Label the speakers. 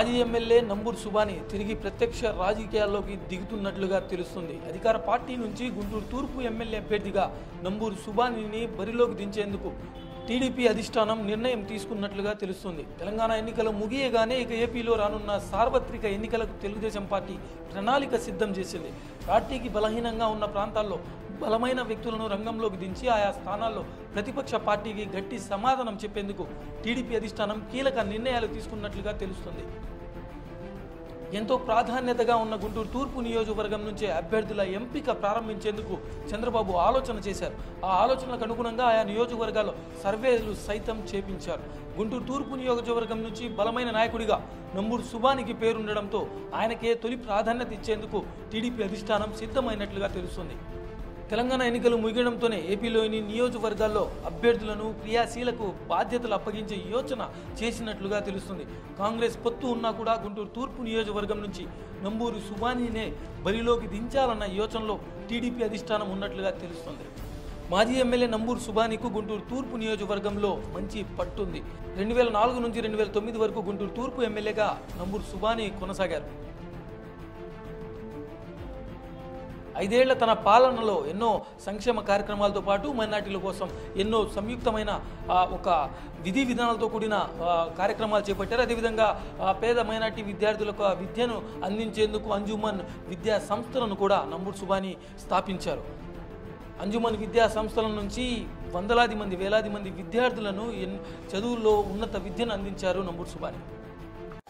Speaker 1: మాజీ ఎమ్మెల్యే నంబూరు సుబాని తిరిగి ప్రత్యక్ష రాజకీయాల్లోకి దిగుతున్నట్లుగా తెలుస్తుంది అధికార పార్టీ నుంచి గుంటూరు తూర్పు ఎమ్మెల్యే అభ్యర్థిగా నంబూరు సుబానిని బరిలోకి దించేందుకు టీడీపీ అధిష్టానం నిర్ణయం తీసుకున్నట్లుగా తెలుస్తుంది తెలంగాణ ఎన్నికలు ముగియగానే ఇక ఏపీలో రానున్న సార్వత్రిక ఎన్నికలకు తెలుగుదేశం పార్టీ ప్రణాళిక సిద్ధం చేసింది పార్టీకి బలహీనంగా ఉన్న ప్రాంతాల్లో బలమైన వ్యక్తులను రంగంలోకి దించి ఆయా స్థానాల్లో ప్రతిపక్ష పార్టీకి గట్టి సమాధానం చెప్పేందుకు టీడీపీ అధిష్టానం కీలక నిర్ణయాలు తీసుకున్నట్లుగా తెలుస్తుంది ఎంతో ప్రాధాన్యతగా ఉన్న గుంటూరు తూర్పు నియోజకవర్గం నుంచే అభ్యర్థుల ఎంపిక ప్రారంభించేందుకు చంద్రబాబు ఆలోచన చేశారు ఆ ఆలోచనలకు అనుగుణంగా ఆయా నియోజకవర్గాల్లో సర్వేలు సైతం చేపించారు గుంటూరు తూర్పు నియోజకవర్గం నుంచి బలమైన నాయకుడిగా నంబూరు సుబానికి పేరుండడంతో ఆయనకే తొలి ప్రాధాన్యత ఇచ్చేందుకు టీడీపీ అధిష్టానం సిద్ధమైనట్లుగా తెలుస్తుంది తెలంగాణ ఎన్నికలు ముగియడంతోనే ఏపీలోని నియోజకవర్గాల్లో అభ్యర్థులను క్రియాశీలకు బాధ్యతలు అప్పగించే యోచన చేసినట్లుగా తెలుస్తుంది కాంగ్రెస్ పొత్తు ఉన్నా కూడా గుంటూరు తూర్పు నియోజకవర్గం నుంచి నంబూరు సుబానీనే బరిలోకి దించాలన్న యోచనలో టీడీపీ అధిష్టానం ఉన్నట్లుగా తెలుస్తుంది మాజీ ఎమ్మెల్యే నంబూరు సుబానీకు గుంటూరు తూర్పు నియోజకవర్గంలో మంచి పట్టుంది రెండు వేల నాలుగు నుంచి రెండు వేల తొమ్మిది వరకు గుంటూరు తూర్పు ఎమ్మెల్యేగా నంబూరు సుబానీ కొనసాగారు ఐదేళ్ల తన పాలనలో ఎన్నో సంక్షేమ కార్యక్రమాలతో పాటు మైనార్టీల కోసం ఎన్నో సంయుక్తమైన ఆ, ఒక విధి విధానాలతో కూడిన ఆ, కార్యక్రమాలు చేపట్టారు అదేవిధంగా ఆ, పేద మైనార్టీ విద్యార్థులకు ఆ విద్యను అందించేందుకు అంజుమన్ విద్యా సంస్థలను కూడా నంబూరు సుబాని స్థాపించారు అంజుమన్ విద్యా సంస్థల నుంచి వందలాది మంది వేలాది మంది విద్యార్థులను ఎన్- చదువుల్లో ఉన్నత విద్యను అందించారు నంబూరు సుబాని